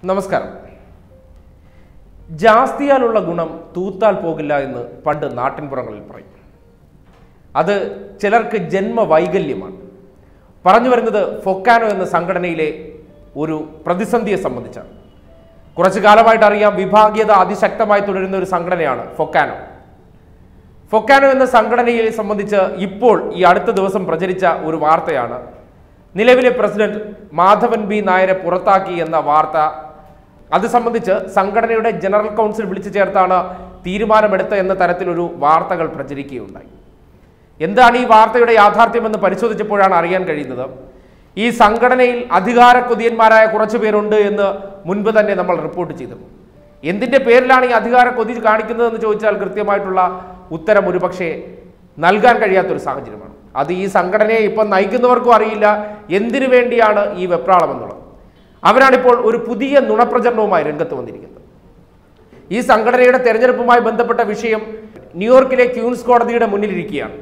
നമസ്കാരം ജാസ്തിയാലുള്ള ഗുണം തൂത്താൽ പോകില്ല എന്ന് പണ്ട് നാട്ടിൻപുറങ്ങളിൽ പറയും അത് ചിലർക്ക് ജന്മവൈകല്യമാണ് പറഞ്ഞു വരുന്നത് ഫൊക്കാനോ എന്ന സംഘടനയിലെ ഒരു പ്രതിസന്ധിയെ സംബന്ധിച്ചാണ് കുറച്ചു കാലമായിട്ട് അറിയാം വിഭാഗീയത അതിശക്തമായി തുടരുന്ന ഒരു സംഘടനയാണ് ഫൊക്കാനോ ഫൊക്കാനോ എന്ന സംഘടനയെ സംബന്ധിച്ച് ഇപ്പോൾ ഈ അടുത്ത ദിവസം പ്രചരിച്ച ഒരു വാർത്തയാണ് നിലവിലെ പ്രസിഡന്റ് മാധവൻ ബി നായരെ പുറത്താക്കി എന്ന വാർത്ത അത് സംബന്ധിച്ച് സംഘടനയുടെ ജനറൽ കൗൺസിൽ വിളിച്ചു ചേർത്താണ് തീരുമാനമെടുത്ത എന്ന തരത്തിലൊരു വാർത്തകൾ പ്രചരിക്കുകയുണ്ടായി എന്താണ് ഈ വാർത്തയുടെ യാഥാർത്ഥ്യമെന്ന് പരിശോധിച്ചപ്പോഴാണ് അറിയാൻ കഴിയുന്നത് ഈ സംഘടനയിൽ അധികാര കൊതിയന്മാരായ കുറച്ചു പേരുണ്ട് എന്ന് മുൻപ് തന്നെ നമ്മൾ റിപ്പോർട്ട് ചെയ്തിരുന്നു എന്തിന്റെ പേരിലാണ് ഈ അധികാര കൊതി കാണിക്കുന്നതെന്ന് ചോദിച്ചാൽ കൃത്യമായിട്ടുള്ള ഉത്തരം ഒരുപക്ഷെ നൽകാൻ കഴിയാത്തൊരു സാഹചര്യമാണ് അത് ഈ സംഘടനയെ ഇപ്പം നയിക്കുന്നവർക്കും അറിയില്ല എന്തിനു വേണ്ടിയാണ് ഈ വെപ്രാളം എന്നുള്ളത് അവരാണിപ്പോൾ ഒരു പുതിയ നുണപ്രചരണവുമായി രംഗത്ത് വന്നിരിക്കുന്നത് ഈ സംഘടനയുടെ തെരഞ്ഞെടുപ്പുമായി ബന്ധപ്പെട്ട വിഷയം ന്യൂയോർക്കിലെ ക്യൂൻസ് കോടതിയുടെ മുന്നിലിരിക്കുകയാണ്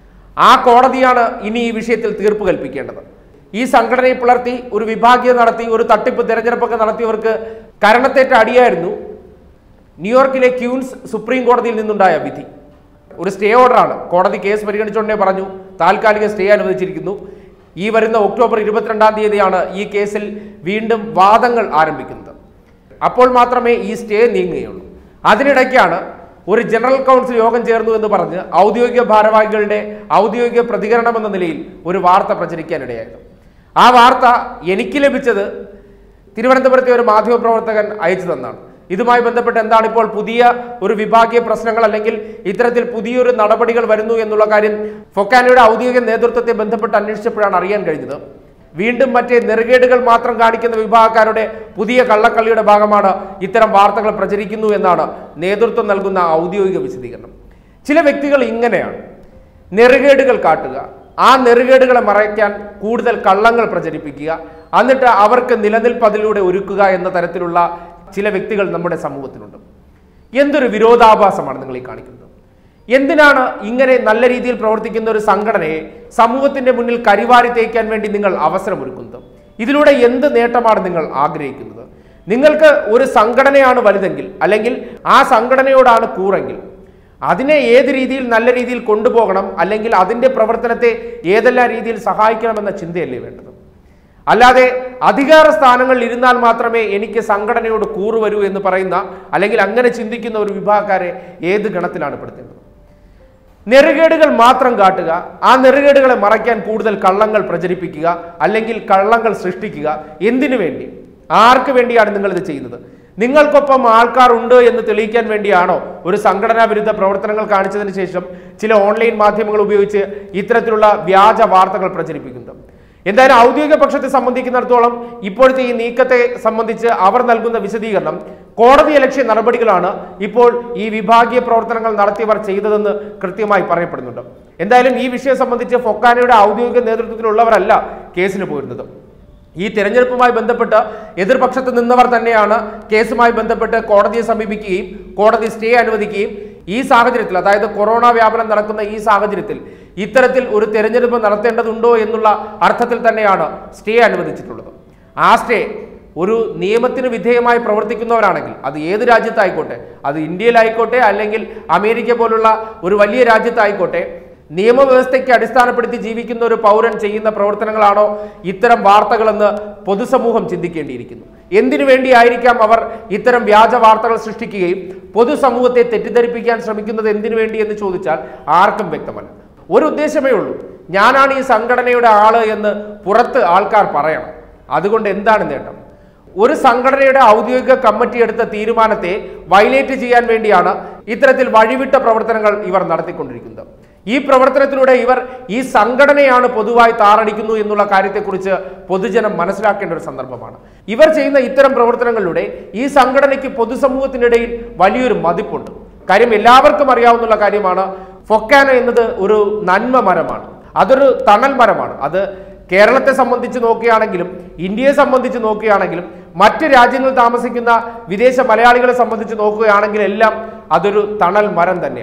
ആ കോടതിയാണ് ഇനി ഈ വിഷയത്തിൽ തീർപ്പ് കൽപ്പിക്കേണ്ടത് ഈ സംഘടനയെ പിളർത്തി ഒരു വിഭാഗീയ നടത്തി ഒരു തട്ടിപ്പ് തെരഞ്ഞെടുപ്പൊക്കെ നടത്തിയവർക്ക് കരണത്തേറ്റ അടിയായിരുന്നു ന്യൂയോർക്കിലെ ക്യൂൻസ് സുപ്രീം കോടതിയിൽ നിന്നുണ്ടായ വിധി ഒരു സ്റ്റേ ഓർഡറാണ് കോടതി കേസ് പരിഗണിച്ചുകൊണ്ടേ പറഞ്ഞു താൽക്കാലിക സ്റ്റേ അനുവദിച്ചിരിക്കുന്നു ഈ വരുന്ന ഒക്ടോബർ ഇരുപത്തിരണ്ടാം തീയതിയാണ് ഈ കേസിൽ വീണ്ടും വാദങ്ങൾ ആരംഭിക്കുന്നത് അപ്പോൾ മാത്രമേ ഈ സ്റ്റേ നീങ്ങുകയുള്ളൂ അതിനിടയ്ക്കാണ് ഒരു ജനറൽ കൗൺസിൽ യോഗം ചേർന്നു എന്ന് പറഞ്ഞ് ഔദ്യോഗിക ഭാരവാഹികളുടെ ഔദ്യോഗിക പ്രതികരണം എന്ന നിലയിൽ ഒരു വാർത്ത പ്രചരിക്കാനിടയായത് ആ വാർത്ത എനിക്ക് ലഭിച്ചത് തിരുവനന്തപുരത്തെ ഒരു മാധ്യമപ്രവർത്തകൻ അയച്ചു തന്നാണ് ഇതുമായി ബന്ധപ്പെട്ട് എന്താണ് ഇപ്പോൾ പുതിയ ഒരു വിഭാഗീയ പ്രശ്നങ്ങൾ അല്ലെങ്കിൽ ഇത്തരത്തിൽ പുതിയൊരു നടപടികൾ വരുന്നു എന്നുള്ള കാര്യം ഫൊക്കാനയുടെ ഔദ്യോഗിക നേതൃത്വത്തെ ബന്ധപ്പെട്ട് അന്വേഷിച്ചപ്പോഴാണ് അറിയാൻ കഴിഞ്ഞത് വീണ്ടും മറ്റേ നെറുകേടുകൾ മാത്രം കാണിക്കുന്ന വിഭാഗക്കാരുടെ പുതിയ കള്ളക്കളിയുടെ ഭാഗമാണ് ഇത്തരം വാർത്തകൾ പ്രചരിക്കുന്നു എന്നാണ് നേതൃത്വം നൽകുന്ന ഔദ്യോഗിക വിശദീകരണം ചില വ്യക്തികൾ ഇങ്ങനെയാണ് നെറുകേടുകൾ കാട്ടുക ആ നെറുകേടുകളെ മറയ്ക്കാൻ കൂടുതൽ കള്ളങ്ങൾ പ്രചരിപ്പിക്കുക എന്നിട്ട് അവർക്ക് നിലനിൽപ്പ് അതിലൂടെ ഒരുക്കുക എന്ന തരത്തിലുള്ള ചില വ്യക്തികൾ നമ്മുടെ സമൂഹത്തിലുണ്ട് എന്തൊരു വിരോധാഭാസമാണ് നിങ്ങൾ ഈ കാണിക്കുന്നത് എന്തിനാണ് ഇങ്ങനെ നല്ല രീതിയിൽ പ്രവർത്തിക്കുന്ന ഒരു സംഘടനയെ സമൂഹത്തിന്റെ മുന്നിൽ കരിവാരി തേക്കാൻ വേണ്ടി നിങ്ങൾ അവസരമൊരുക്കുന്നത് ഇതിലൂടെ എന്ത് നേട്ടമാണ് നിങ്ങൾ ആഗ്രഹിക്കുന്നത് നിങ്ങൾക്ക് ഒരു സംഘടനയാണ് വലുതെങ്കിൽ അല്ലെങ്കിൽ ആ സംഘടനയോടാണ് കൂറെങ്കിൽ അതിനെ ഏത് രീതിയിൽ നല്ല രീതിയിൽ കൊണ്ടുപോകണം അല്ലെങ്കിൽ അതിൻ്റെ പ്രവർത്തനത്തെ ഏതെല്ലാം രീതിയിൽ സഹായിക്കണമെന്ന ചിന്തയല്ലേ വേണ്ടത് അല്ലാതെ അധികാര സ്ഥാനങ്ങളിൽ ഇരുന്നാൽ മാത്രമേ എനിക്ക് സംഘടനയോട് കൂറു വരൂ എന്ന് പറയുന്ന അല്ലെങ്കിൽ അങ്ങനെ ചിന്തിക്കുന്ന ഒരു വിഭാഗക്കാരെ ഏത് ഗണത്തിലാണ് പെടുത്തേണ്ടത് നെറുകേടുകൾ മാത്രം കാട്ടുക ആ നെറുകേടുകളെ മറയ്ക്കാൻ കൂടുതൽ കള്ളങ്ങൾ പ്രചരിപ്പിക്കുക അല്ലെങ്കിൽ കള്ളങ്ങൾ സൃഷ്ടിക്കുക എന്തിനു വേണ്ടി ആർക്ക് വേണ്ടിയാണ് നിങ്ങൾ ഇത് ചെയ്യുന്നത് നിങ്ങൾക്കൊപ്പം ആൾക്കാർ ഉണ്ട് എന്ന് തെളിയിക്കാൻ വേണ്ടിയാണോ ഒരു സംഘടനാ വിരുദ്ധ പ്രവർത്തനങ്ങൾ കാണിച്ചതിന് ശേഷം ചില ഓൺലൈൻ മാധ്യമങ്ങൾ ഉപയോഗിച്ച് ഇത്തരത്തിലുള്ള വ്യാജ വാർത്തകൾ പ്രചരിപ്പിക്കുന്നത് എന്തായാലും ഔദ്യോഗിക പക്ഷത്തെ സംബന്ധിക്കുന്നിടത്തോളം ഇപ്പോഴത്തെ ഈ നീക്കത്തെ സംബന്ധിച്ച് അവർ നൽകുന്ന വിശദീകരണം കോടതി ലക്ഷ്യ നടപടികളാണ് ഇപ്പോൾ ഈ വിഭാഗീയ പ്രവർത്തനങ്ങൾ നടത്തിയവർ ചെയ്തതെന്ന് കൃത്യമായി പറയപ്പെടുന്നുണ്ട് എന്തായാലും ഈ വിഷയം സംബന്ധിച്ച് ഫൊക്കാനയുടെ ഔദ്യോഗിക നേതൃത്വത്തിലുള്ളവരല്ല കേസിന് പോയിരുന്നത് ഈ തിരഞ്ഞെടുപ്പുമായി ബന്ധപ്പെട്ട് എതിർപക്ഷത്ത് നിന്നവർ തന്നെയാണ് കേസുമായി ബന്ധപ്പെട്ട് കോടതിയെ സമീപിക്കുകയും കോടതി സ്റ്റേ അനുവദിക്കുകയും ഈ സാഹചര്യത്തിൽ അതായത് കൊറോണ വ്യാപനം നടക്കുന്ന ഈ സാഹചര്യത്തിൽ ഇത്തരത്തിൽ ഒരു തെരഞ്ഞെടുപ്പ് നടത്തേണ്ടതുണ്ടോ എന്നുള്ള അർത്ഥത്തിൽ തന്നെയാണ് സ്റ്റേ അനുവദിച്ചിട്ടുള്ളത് ആ സ്റ്റേ ഒരു നിയമത്തിന് വിധേയമായി പ്രവർത്തിക്കുന്നവരാണെങ്കിൽ അത് ഏത് രാജ്യത്തായിക്കോട്ടെ അത് ഇന്ത്യയിലായിക്കോട്ടെ അല്ലെങ്കിൽ അമേരിക്ക പോലുള്ള ഒരു വലിയ രാജ്യത്തായിക്കോട്ടെ നിയമവ്യവസ്ഥയ്ക്ക് അടിസ്ഥാനപ്പെടുത്തി ജീവിക്കുന്ന ഒരു പൗരൻ ചെയ്യുന്ന പ്രവർത്തനങ്ങളാണോ ഇത്തരം വാർത്തകളെന്ന് പൊതുസമൂഹം ചിന്തിക്കേണ്ടിയിരിക്കുന്നു എന്തിനു വേണ്ടിയായിരിക്കാം അവർ ഇത്തരം വ്യാജ വാർത്തകൾ സൃഷ്ടിക്കുകയും പൊതുസമൂഹത്തെ തെറ്റിദ്ധരിപ്പിക്കാൻ ശ്രമിക്കുന്നത് എന്തിനു വേണ്ടി എന്ന് ചോദിച്ചാൽ ആർക്കും വ്യക്തമല്ല ഒരു ഉദ്ദേശമേ ഉള്ളൂ ഞാനാണ് ഈ സംഘടനയുടെ ആള് എന്ന് പുറത്ത് ആൾക്കാർ പറയണം അതുകൊണ്ട് എന്താണ് നേട്ടം ഒരു സംഘടനയുടെ ഔദ്യോഗിക കമ്മിറ്റി എടുത്ത തീരുമാനത്തെ വയലേറ്റ് ചെയ്യാൻ വേണ്ടിയാണ് ഇത്തരത്തിൽ വഴിവിട്ട പ്രവർത്തനങ്ങൾ ഇവർ നടത്തിക്കൊണ്ടിരിക്കുന്നത് ഈ പ്രവർത്തനത്തിലൂടെ ഇവർ ഈ സംഘടനയാണ് പൊതുവായി താറടിക്കുന്നു എന്നുള്ള കാര്യത്തെക്കുറിച്ച് പൊതുജനം മനസ്സിലാക്കേണ്ട ഒരു സന്ദർഭമാണ് ഇവർ ചെയ്യുന്ന ഇത്തരം പ്രവർത്തനങ്ങളിലൂടെ ഈ സംഘടനയ്ക്ക് പൊതുസമൂഹത്തിനിടയിൽ വലിയൊരു മതിപ്പുണ്ട് കാര്യം എല്ലാവർക്കും അറിയാവുന്ന കാര്യമാണ് ഫൊക്കാനോ എന്നത് ഒരു നന്മ മരമാണ് അതൊരു തണൽ മരമാണ് അത് കേരളത്തെ സംബന്ധിച്ച് നോക്കുകയാണെങ്കിലും ഇന്ത്യയെ സംബന്ധിച്ച് നോക്കുകയാണെങ്കിലും മറ്റ് രാജ്യങ്ങളിൽ താമസിക്കുന്ന വിദേശ മലയാളികളെ സംബന്ധിച്ച് നോക്കുകയാണെങ്കിൽ എല്ലാം അതൊരു തണൽ മരം തന്നെയാണ്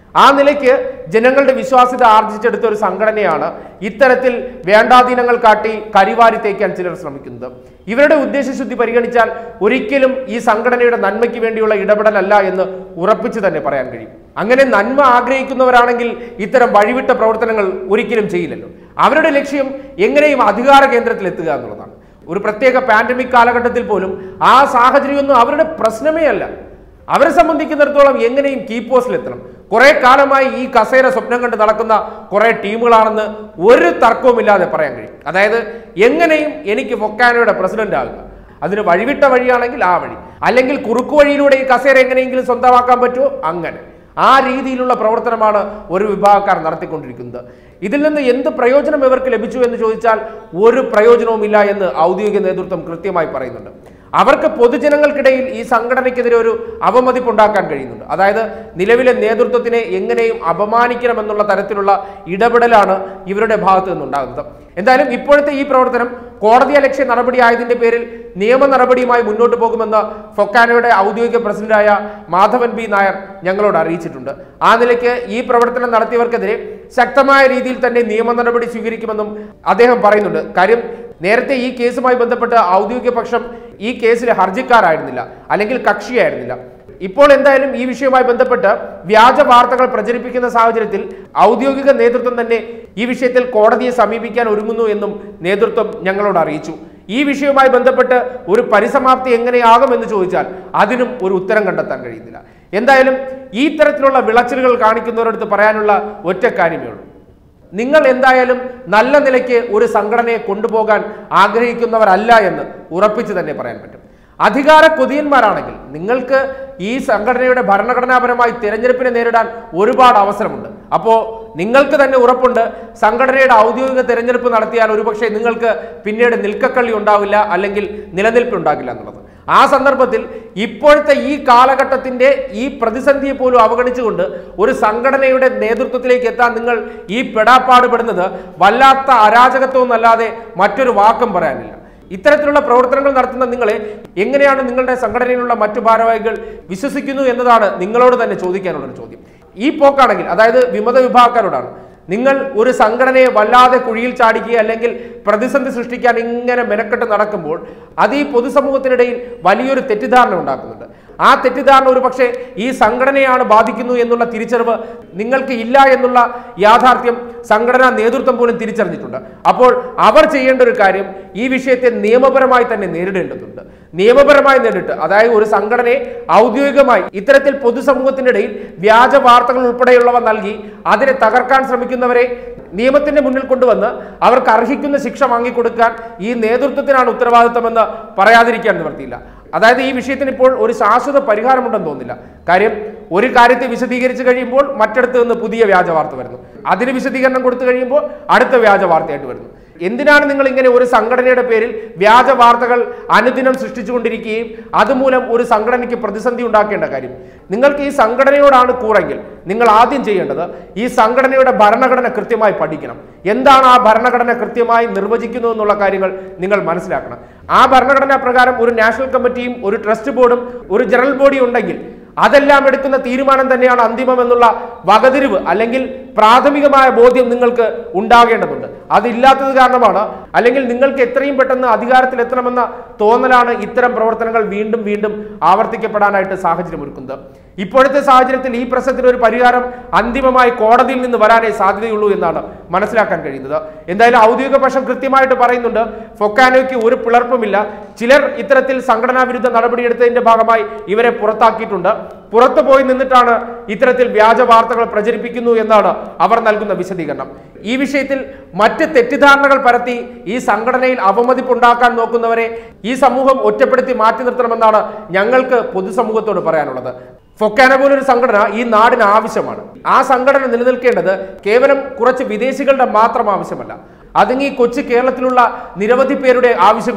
ആ നിലയ്ക്ക് ജനങ്ങളുടെ വിശ്വാസ്യത ആർജിച്ചെടുത്ത ഒരു സംഘടനയാണ് ഇത്തരത്തിൽ വേണ്ടാധീനങ്ങൾ കാട്ടി കരിവാരി തേക്കാൻ ചിലർ ശ്രമിക്കുന്നത് ഇവരുടെ ഉദ്ദേശശുദ്ധി പരിഗണിച്ചാൽ ഒരിക്കലും ഈ സംഘടനയുടെ നന്മയ്ക്ക് വേണ്ടിയുള്ള ഇടപെടലല്ല എന്ന് ഉറപ്പിച്ചു തന്നെ പറയാൻ കഴിയും അങ്ങനെ നന്മ ആഗ്രഹിക്കുന്നവരാണെങ്കിൽ ഇത്തരം വഴിവിട്ട പ്രവർത്തനങ്ങൾ ഒരിക്കലും ചെയ്യില്ലല്ലോ അവരുടെ ലക്ഷ്യം എങ്ങനെയും അധികാര കേന്ദ്രത്തിൽ എത്തുക എന്നുള്ളതാണ് ഒരു പ്രത്യേക പാൻഡമിക് കാലഘട്ടത്തിൽ പോലും ആ സാഹചര്യമൊന്നും അവരുടെ പ്രശ്നമേ അല്ല അവരെ സംബന്ധിക്കുന്നിടത്തോളം എങ്ങനെയും കീ പോസ്റ്റിലെത്തണം കുറെ കാലമായി ഈ കസേര സ്വപ്നം കണ്ട് നടക്കുന്ന കുറെ ടീമുകളാണെന്ന് ഒരു തർക്കവുമില്ലാതെ പറയാൻ കഴിയും അതായത് എങ്ങനെയും എനിക്ക് ഫൊക്കാനോയുടെ പ്രസിഡന്റ് ആകുക അതിന് വഴിവിട്ട വഴിയാണെങ്കിൽ ആ വഴി അല്ലെങ്കിൽ കുറുക്കു വഴിയിലൂടെ ഈ കസേര എങ്ങനെയെങ്കിലും സ്വന്തമാക്കാൻ പറ്റുമോ അങ്ങനെ ആ രീതിയിലുള്ള പ്രവർത്തനമാണ് ഒരു വിഭാഗക്കാർ നടത്തിക്കൊണ്ടിരിക്കുന്നത് ഇതിൽ നിന്ന് എന്ത് പ്രയോജനം ഇവർക്ക് ലഭിച്ചു എന്ന് ചോദിച്ചാൽ ഒരു പ്രയോജനവുമില്ല എന്ന് ഔദ്യോഗിക നേതൃത്വം കൃത്യമായി പറയുന്നുണ്ട് അവർക്ക് പൊതുജനങ്ങൾക്കിടയിൽ ഈ സംഘടനയ്ക്കെതിരെ ഒരു അവമതിപ്പുണ്ടാക്കാൻ കഴിയുന്നുണ്ട് അതായത് നിലവിലെ നേതൃത്വത്തിനെ എങ്ങനെയും അപമാനിക്കണമെന്നുള്ള തരത്തിലുള്ള ഇടപെടലാണ് ഇവരുടെ ഭാഗത്തു നിന്നുണ്ടാകുന്നത് എന്തായാലും ഇപ്പോഴത്തെ ഈ പ്രവർത്തനം കോടതി അലക്ഷ്യ നടപടിയായതിന്റെ പേരിൽ നിയമ നടപടിയുമായി മുന്നോട്ട് പോകുമെന്ന് ഫൊക്കാനയുടെ ഔദ്യോഗിക പ്രസിഡന്റായ മാധവൻ ബി നായർ ഞങ്ങളോട് അറിയിച്ചിട്ടുണ്ട് ആ നിലയ്ക്ക് ഈ പ്രവർത്തനം നടത്തിയവർക്കെതിരെ ശക്തമായ രീതിയിൽ തന്നെ നിയമ നടപടി സ്വീകരിക്കുമെന്നും അദ്ദേഹം പറയുന്നുണ്ട് കാര്യം നേരത്തെ ഈ കേസുമായി ബന്ധപ്പെട്ട് ഔദ്യോഗിക പക്ഷം ഈ കേസിലെ ഹർജിക്കാരായിരുന്നില്ല അല്ലെങ്കിൽ കക്ഷിയായിരുന്നില്ല ഇപ്പോൾ എന്തായാലും ഈ വിഷയവുമായി ബന്ധപ്പെട്ട് വ്യാജ വാർത്തകൾ പ്രചരിപ്പിക്കുന്ന സാഹചര്യത്തിൽ ഔദ്യോഗിക നേതൃത്വം തന്നെ ഈ വിഷയത്തിൽ കോടതിയെ സമീപിക്കാൻ ഒരുങ്ങുന്നു എന്നും നേതൃത്വം ഞങ്ങളോട് അറിയിച്ചു ഈ വിഷയവുമായി ബന്ധപ്പെട്ട് ഒരു പരിസമാപ്തി എങ്ങനെയാകുമെന്ന് ചോദിച്ചാൽ അതിനും ഒരു ഉത്തരം കണ്ടെത്താൻ കഴിയുന്നില്ല എന്തായാലും ഈ തരത്തിലുള്ള വിളച്ചിലുകൾ കാണിക്കുന്നവരടുത്ത് പറയാനുള്ള ഒറ്റ കാര്യമേ ഉള്ളൂ നിങ്ങൾ എന്തായാലും നല്ല നിലയ്ക്ക് ഒരു സംഘടനയെ കൊണ്ടുപോകാൻ ആഗ്രഹിക്കുന്നവരല്ല എന്ന് ഉറപ്പിച്ചു തന്നെ പറയാൻ പറ്റും അധികാര കൊതിയന്മാരാണെങ്കിൽ നിങ്ങൾക്ക് ഈ സംഘടനയുടെ ഭരണഘടനാപരമായി തിരഞ്ഞെടുപ്പിനെ നേരിടാൻ ഒരുപാട് അവസരമുണ്ട് അപ്പോൾ നിങ്ങൾക്ക് തന്നെ ഉറപ്പുണ്ട് സംഘടനയുടെ ഔദ്യോഗിക തിരഞ്ഞെടുപ്പ് നടത്തിയാൽ ഒരുപക്ഷെ നിങ്ങൾക്ക് പിന്നീട് നിൽക്കക്കള്ളി ഉണ്ടാവില്ല അല്ലെങ്കിൽ നിലനിൽപ്പ് ഉണ്ടാകില്ല എന്നുള്ളത് ആ സന്ദർഭത്തിൽ ഇപ്പോഴത്തെ ഈ കാലഘട്ടത്തിന്റെ ഈ പ്രതിസന്ധിയെ പോലും അവഗണിച്ചുകൊണ്ട് ഒരു സംഘടനയുടെ നേതൃത്വത്തിലേക്ക് എത്താൻ നിങ്ങൾ ഈ പെടാപ്പാടുപെടുന്നത് വല്ലാത്ത അരാജകത്വം എന്നല്ലാതെ മറ്റൊരു വാക്കും പറയാനില്ല ഇത്തരത്തിലുള്ള പ്രവർത്തനങ്ങൾ നടത്തുന്ന നിങ്ങളെ എങ്ങനെയാണ് നിങ്ങളുടെ സംഘടനയിലുള്ള മറ്റു ഭാരവാഹികൾ വിശ്വസിക്കുന്നു എന്നതാണ് നിങ്ങളോട് തന്നെ ചോദിക്കാനുള്ള ഒരു ചോദ്യം ഈ പോക്കാണെങ്കിൽ അതായത് വിമത വിഭാഗക്കാരോടാണ് നിങ്ങൾ ഒരു സംഘടനയെ വല്ലാതെ കുഴിയിൽ ചാടിക്കുക അല്ലെങ്കിൽ പ്രതിസന്ധി സൃഷ്ടിക്കാൻ ഇങ്ങനെ മെനക്കെട്ട് നടക്കുമ്പോൾ അത് ഈ പൊതുസമൂഹത്തിനിടയിൽ വലിയൊരു തെറ്റിദ്ധാരണ ഉണ്ടാക്കുന്നുണ്ട് ആ തെറ്റിദ്ധാരണ ഒരു പക്ഷേ ഈ സംഘടനയാണ് ബാധിക്കുന്നു എന്നുള്ള തിരിച്ചറിവ് നിങ്ങൾക്ക് ഇല്ല എന്നുള്ള യാഥാർത്ഥ്യം സംഘടനാ നേതൃത്വം പോലും തിരിച്ചറിഞ്ഞിട്ടുണ്ട് അപ്പോൾ അവർ ചെയ്യേണ്ട ഒരു കാര്യം ഈ വിഷയത്തെ നിയമപരമായി തന്നെ നേരിടേണ്ടതുണ്ട് നിയമപരമായി നേരിട്ട് അതായത് ഒരു സംഘടനയെ ഔദ്യോഗികമായി ഇത്തരത്തിൽ പൊതുസമൂഹത്തിനിടയിൽ വ്യാജ വാർത്തകൾ ഉൾപ്പെടെയുള്ളവ നൽകി അതിനെ തകർക്കാൻ ശ്രമിക്കുന്നവരെ നിയമത്തിന്റെ മുന്നിൽ കൊണ്ടുവന്ന് അവർക്ക് അർഹിക്കുന്ന ശിക്ഷ വാങ്ങിക്കൊടുക്കാൻ ഈ നേതൃത്വത്തിനാണ് ഉത്തരവാദിത്തമെന്ന് പറയാതിരിക്കാൻ നിവർത്തിയില്ല അതായത് ഈ വിഷയത്തിന് ഇപ്പോൾ ഒരു ശാശ്വത പരിഹാരമുണ്ടെന്ന് തോന്നുന്നില്ല കാര്യം ഒരു കാര്യത്തെ വിശദീകരിച്ച് കഴിയുമ്പോൾ മറ്റിടത്ത് നിന്ന് പുതിയ വ്യാജ വാർത്ത വരുന്നു അതിന് വിശദീകരണം കൊടുത്തു കഴിയുമ്പോൾ അടുത്ത വ്യാജ വാർത്തയായിട്ട് വരുന്നു എന്തിനാണ് നിങ്ങൾ ഇങ്ങനെ ഒരു സംഘടനയുടെ പേരിൽ വ്യാജ വാർത്തകൾ അനുദിനം സൃഷ്ടിച്ചുകൊണ്ടിരിക്കുകയും അതുമൂലം ഒരു സംഘടനയ്ക്ക് പ്രതിസന്ധി ഉണ്ടാക്കേണ്ട കാര്യം നിങ്ങൾക്ക് ഈ സംഘടനയോടാണ് കൂറെങ്കിൽ നിങ്ങൾ ആദ്യം ചെയ്യേണ്ടത് ഈ സംഘടനയുടെ ഭരണഘടന കൃത്യമായി പഠിക്കണം എന്താണ് ആ ഭരണഘടന കൃത്യമായി നിർവചിക്കുന്നു എന്നുള്ള കാര്യങ്ങൾ നിങ്ങൾ മനസ്സിലാക്കണം ആ ഭരണഘടനാ പ്രകാരം ഒരു നാഷണൽ കമ്മിറ്റിയും ഒരു ട്രസ്റ്റ് ബോർഡും ഒരു ജനറൽ ബോഡിയും ഉണ്ടെങ്കിൽ അതെല്ലാം എടുക്കുന്ന തീരുമാനം തന്നെയാണ് അന്തിമം എന്നുള്ള വകതിരിവ് അല്ലെങ്കിൽ പ്രാഥമികമായ ബോധ്യം നിങ്ങൾക്ക് ഉണ്ടാകേണ്ടതുണ്ട് അതില്ലാത്തത് കാരണമാണ് അല്ലെങ്കിൽ നിങ്ങൾക്ക് എത്രയും പെട്ടെന്ന് അധികാരത്തിൽ എത്തണമെന്ന തോന്നലാണ് ഇത്തരം പ്രവർത്തനങ്ങൾ വീണ്ടും വീണ്ടും ആവർത്തിക്കപ്പെടാനായിട്ട് സാഹചര്യം ഒരുക്കുന്നത് ഇപ്പോഴത്തെ സാഹചര്യത്തിൽ ഈ പ്രശ്നത്തിന് ഒരു പരിഹാരം അന്തിമമായി കോടതിയിൽ നിന്ന് വരാനേ സാധ്യതയുള്ളൂ എന്നാണ് മനസ്സിലാക്കാൻ കഴിയുന്നത് എന്തായാലും ഔദ്യോഗിക പക്ഷം കൃത്യമായിട്ട് പറയുന്നുണ്ട് ഫൊക്കാനോയ്ക്ക് ഒരു പിളർപ്പുമില്ല ചിലർ ഇത്തരത്തിൽ സംഘടനാ വിരുദ്ധ നടപടിയെടുത്തതിന്റെ ഭാഗമായി ഇവരെ പുറത്താക്കിയിട്ടുണ്ട് പുറത്തു പോയി നിന്നിട്ടാണ് ഇത്തരത്തിൽ വ്യാജ വാർത്തകൾ പ്രചരിപ്പിക്കുന്നു എന്നാണ് അവർ നൽകുന്ന വിശദീകരണം ഈ വിഷയത്തിൽ മറ്റ് തെറ്റിദ്ധാരണകൾ പരത്തി ഈ സംഘടനയിൽ അവമതിപ്പുണ്ടാക്കാൻ നോക്കുന്നവരെ ഈ സമൂഹം ഒറ്റപ്പെടുത്തി മാറ്റി നിർത്തണമെന്നാണ് ഞങ്ങൾക്ക് പൊതുസമൂഹത്തോട് പറയാനുള്ളത് ഫൊക്കാന പോലൊരു സംഘടന ഈ നാടിന് ആവശ്യമാണ് ആ സംഘടന നിലനിൽക്കേണ്ടത് കേവലം കുറച്ച് വിദേശികളുടെ മാത്രം ആവശ്യമല്ല അതിങ്ങി കൊച്ചു കേരളത്തിലുള്ള നിരവധി പേരുടെ ആവശ്യം കൂടിയാണ്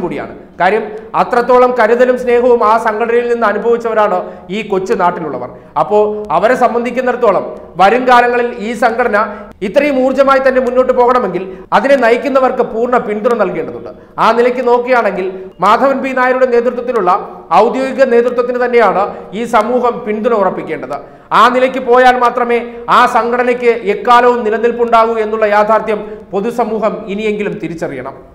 കാര്യം അത്രത്തോളം കരുതലും സ്നേഹവും ആ സംഘടനയിൽ നിന്ന് അനുഭവിച്ചവരാണ് ഈ കൊച്ചു നാട്ടിലുള്ളവർ അപ്പോൾ അവരെ സംബന്ധിക്കുന്നിടത്തോളം വരും കാലങ്ങളിൽ ഈ സംഘടന ഇത്രയും ഊർജ്ജമായി തന്നെ മുന്നോട്ട് പോകണമെങ്കിൽ അതിനെ നയിക്കുന്നവർക്ക് പൂർണ്ണ പിന്തുണ നൽകേണ്ടതുണ്ട് ആ നിലയ്ക്ക് നോക്കുകയാണെങ്കിൽ മാധവൻ പി നായരുടെ നേതൃത്വത്തിലുള്ള ഔദ്യോഗിക നേതൃത്വത്തിന് തന്നെയാണ് ഈ സമൂഹം പിന്തുണ ഉറപ്പിക്കേണ്ടത് ആ നിലയ്ക്ക് പോയാൽ മാത്രമേ ആ സംഘടനയ്ക്ക് എക്കാലവും നിലനിൽപ്പുണ്ടാകൂ എന്നുള്ള യാഥാർത്ഥ്യം പൊതുസമൂഹം ഇനിയെങ്കിലും തിരിച്ചറിയണം